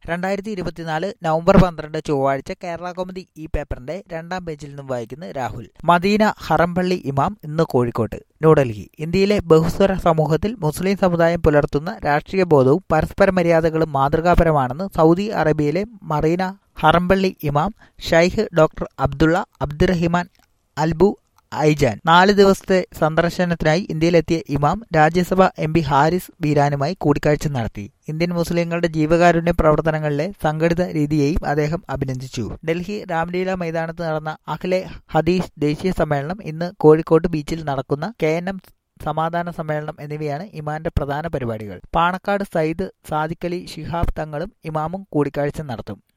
രണ്ടായിരത്തി ഇരുപത്തിനാല് നവംബർ പന്ത്രണ്ട് ചൊവ്വാഴ്ച കേരള കൗമുദി ഈ പേപ്പറിന്റെ രണ്ടാം പേജിൽ നിന്നും വായിക്കുന്ന രാഹുൽ മദീന ഹറംപള്ളി ഇമാം ഇന്ന് കോഴിക്കോട്ട് ന്യൂഡൽഹി ഇന്ത്യയിലെ ബഹുസ്വര സമൂഹത്തിൽ മുസ്ലിം സമുദായം പുലർത്തുന്ന രാഷ്ട്രീയ ബോധവും പരസ്പര മര്യാദകളും മാതൃകാപരമാണെന്ന് സൗദി അറേബ്യയിലെ മറീന ഹറംപള്ളി ഇമാം ഷൈഖ് ഡോക്ടർ അബ്ദുള്ള അബ്ദുറഹിമാൻ അൽബു ഐജാൻ നാല് ദിവസത്തെ സന്ദർശനത്തിനായി ഇന്ത്യയിലെത്തിയ ഇമാം രാജ്യസഭ എം പി ഹാരിസ് ബീരാനുമായി കൂടിക്കാഴ്ച നടത്തി ഇന്ത്യൻ മുസ്ലിങ്ങളുടെ ജീവകാരുണ്യ പ്രവർത്തനങ്ങളിലെ സംഘടിത രീതിയെയും അദ്ദേഹം അഭിനന്ദിച്ചു ഡൽഹി രാംലീല മൈതാനത്ത് നടന്ന അഖിലെ ഹദീസ് ദേശീയ സമ്മേളനം ഇന്ന് കോഴിക്കോട് ബീച്ചിൽ നടക്കുന്ന കെ എൻ എം സമാധാന സമ്മേളനം എന്നിവയാണ് ഇമാന്റെ പ്രധാന പരിപാടികൾ പാണക്കാട് സയ്യിദ് സാദിഖലി ശിഹാബ് തങ്ങളും ഇമാമും കൂടിക്കാഴ്ച നടത്തും